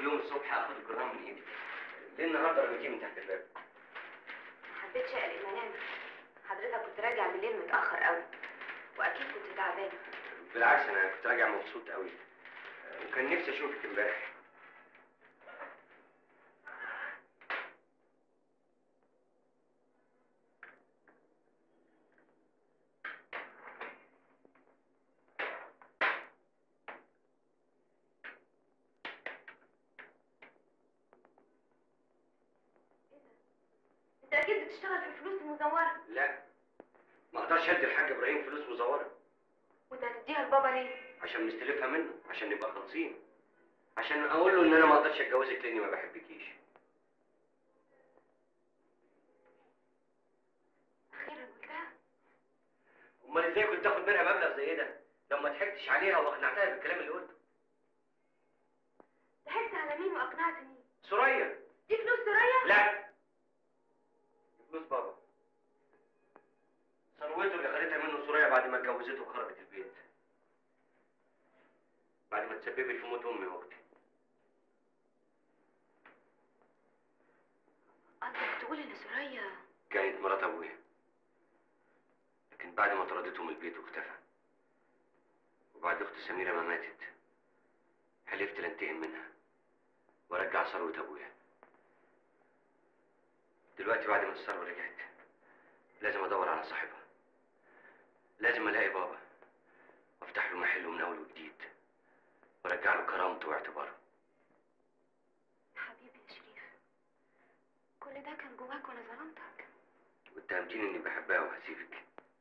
يوم الصبح اخد الجرام من ايدي ليه النهارده رميتيه من تحت الباب حبيت شقل المنام حضرتك كنت راجع بالليل متأخر قوي وأكيد كنت تعبان بالعكس انا كنت راجع مبسوط قوي وكان نفسي اشوفك امبارح أنت أكيد بتشتغل في الفلوس المزورة لا ما اقدرش ادي الحاج ابراهيم فلوس مزوره وأنت هتديها لبابا ليه؟ عشان مستلفها منه عشان نبقى خالصين عشان اقول له ان انا ما اقدرش اتجوزك لاني ما بحبكيش أخيرا قلتها امال ازاي كنت تاخد منها مبلغ زي ده لما ضحكتش عليها واقنعتها بالكلام اللي قلته ضحكت على مين وأقنعت مين؟ سوريا دي فلوس سوريا؟ لا دي فلوس بابا ثروته اللي خدتها منه سوريا بعد ما اتجوزته وخرجت البيت بعد ما تسببت في موت امي واختي قصدك تقول إن سوريا كانت مرات ابويا لكن بعد ما طردته من البيت واختفى وبعد اخت سميره ما ماتت حلفت لانتقم منها وارجع ثروه ابويا دلوقتي بعد ما الثروه رجعت لازم ادور على صاحبها لازم الاقي بابا وافتح له محله من اول وجديد وارجع له كرامته واعتباره حبيبي يا شريف كل ده كان جواك وأنا ظلمتك واتهمتيني اني بحبها وهسيبك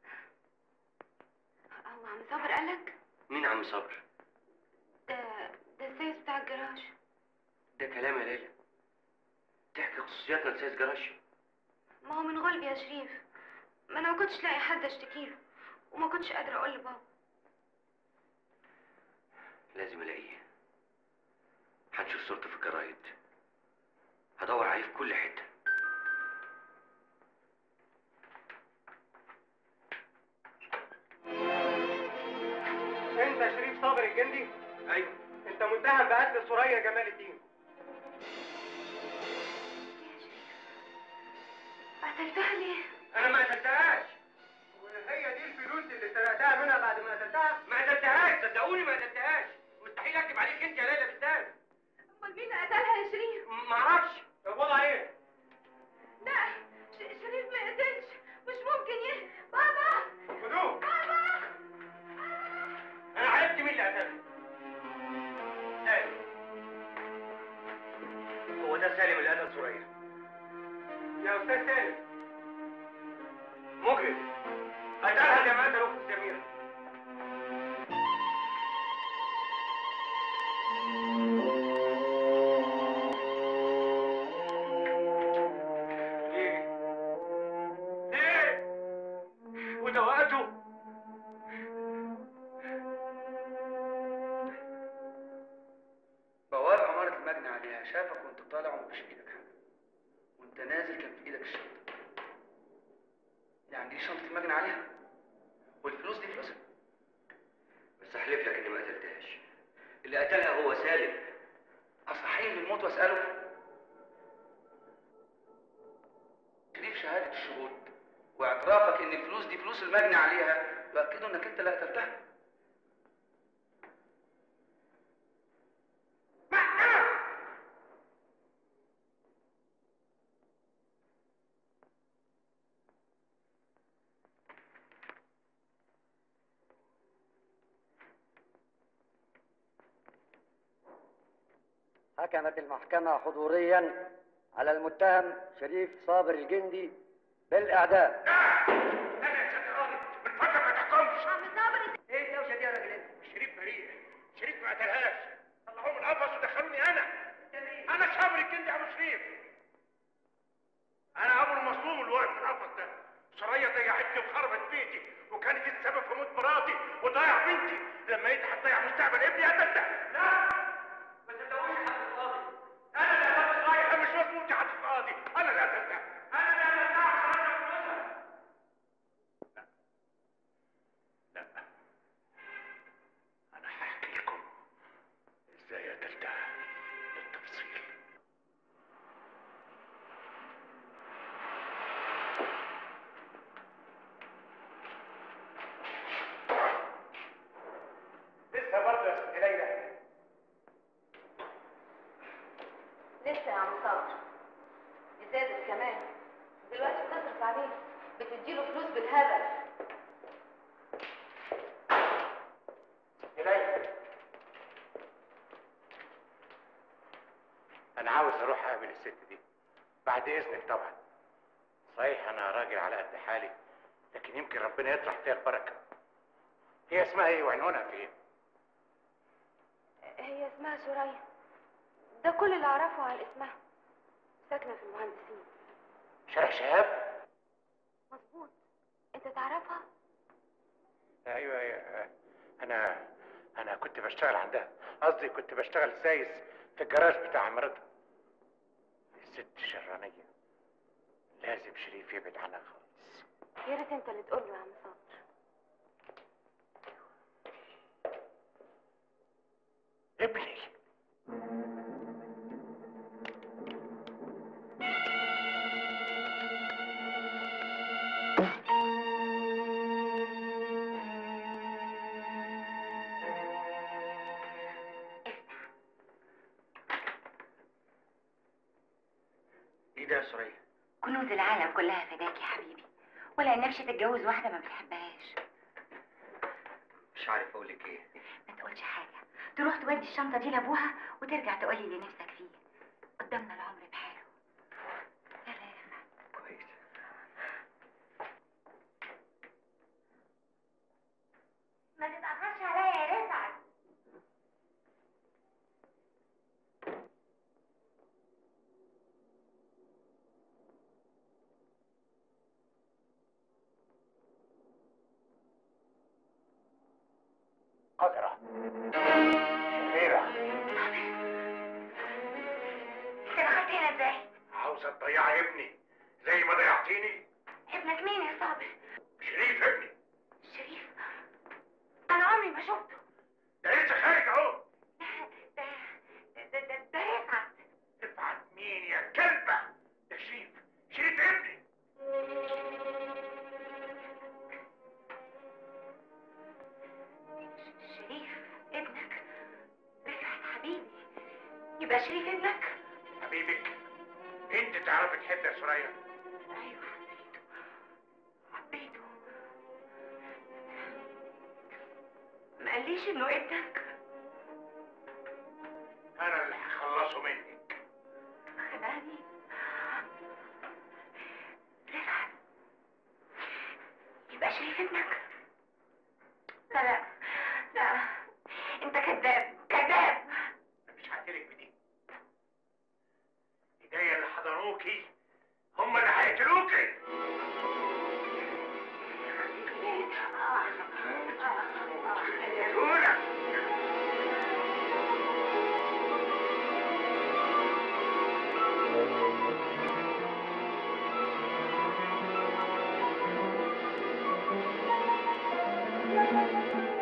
هو عم صابر قالك؟ مين عم صبر ده ده السيد بتاع الجراج ده كلام يا ليلى تحكي خصوصياتنا لسيد جراش ما هو من غلبي يا شريف ما انا ما كنتش لاقي حد اشتكي له وما كنتش قادره اقول لبابا لازم الاقيه هنشوف صورته في الجرايد هدور عليه في كل حته انت شريف صابر الجندي ايوه انت متهم بقتل سوريا جمال الدين قتلتها ليه انا ما قتلتهاش وهي دي الفلوس اللي سرقتها منها بعد ما قتلتها ما قتلتهاش صدقوني ما قتلتهاش مستحيل اكتب عليك انت يا ليلى بالذات امال مين اللي قتلها يا شريف ما اعرفش طب وضع ايه لا ش- شريف ما قتلش مش ممكن يه بابا خدوه بابا انا عرفت مين اللي قتلها سالم هو ده سالم اللي قتل سوريا يا استاذ سالم مجرم قتلها زي ما قتل اخت سميره ليه؟ ليه؟ وده وقته؟ بواب عمارة المجني عليها شافك وانت طالع ومفيش في ايدك حاجة وانت نازل كان في ايدك الشنطة يعني دي شنطة المجني عليها والفلوس دي فلوسها بس احلف لك اني ما قتلتهاش اللي قتلها هو سالم أصحيني من الموت واسأله شريف شهادة الشهود واعترافك ان الفلوس دي فلوس المجني عليها يؤكدوا انك انت اللي قتلتها حكمت المحكمة حضوريا على المتهم شريف صابر الجندي بالإعدام انا يا سيد القاضي من فضلك ما تحكمش عم صابر ايه الدوشه دي يا راجل انت شريف بريء شريف ما قتلهاش طلعوه من القفص ودخلوني انا انا صابر الجندي يا ابو شريف انا ابو المظلوم اللي واقف في القفص ده سرية ضيعتني وخربت بيتي وكانت السبب في موت مراتي وضيع بنتي لما انت هتضيع مستقبل ابني قتلت لا ما تدويش حد القاضي انا اللي قتلت رايح مش مظبوط يا حد القاضي انا اللي قتلتها انا اللي قتلتها عشان انا فلوسها لا انا هحكي لكم ازاي قتلتها بالتفصيل يا عم صبر دي زادت كمان دلوقتي بتصرف عليه بتديله فلوس بالهبل إلي أنا عاوز أروح أقابل الست دي بعد إذنك طبعا صحيح أنا راجل على قد حالي لكن يمكن ربنا يطرح فيها البركة هي اسمها إيه وعنوانها فين؟ هي اسمها سوريا ده كل اللي اعرفه عن اسمها ساكنه في المهندسين شارع شهاب؟ مظبوط انت تعرفها أيوه أيوه أنا أنا كنت بشتغل عندها قصدي كنت بشتغل سايس في الجراج بتاع مراتها الست شرانية لازم شريف يبعد عنها خالص يا ريت انت اللي تقول له يا عم صبر ابني ايه ده يا سوريا كنوز العالم كلها فداك يا حبيبي ولا نفسي تتجوز واحدة ما بتحبهاش مش عارف اقول لك ايه ما تقولش حاجة تروح تودي الشنطة دي لأبوها وترجع تقولي اللي نفسك فيه قدامنا العمر بحاله يلا يا رفعت كويس ما تتأخرش عليا يا رفعت قذرة شريرة انت دخلت هنا ازاي؟ عاوزة تضيعي ابني زي ما ضيعتيني ابنك مين يا صابر؟ شريف ابني شريف انا عمري ما شفته ده لسه خارج اهو ده ده ده, ده, ده رفعت ابعت مين يا كلبة ده شريف شريف ابني شريف ابنك رفعت حبيبي يبقى شريف ابنك حبيبك انت تعرفي تحب يا سوريا ايوه حبيته حبيته ما قاليش انه ابنك انا اللي هخلصه منك خدعني رفعت يبقى شريف ابنك لا لا لا انت كذاب كذاب مش هقتلك بدي ايديا اللي حضنوكي هم اللي هيقتلوكي يقتلونا Thank you.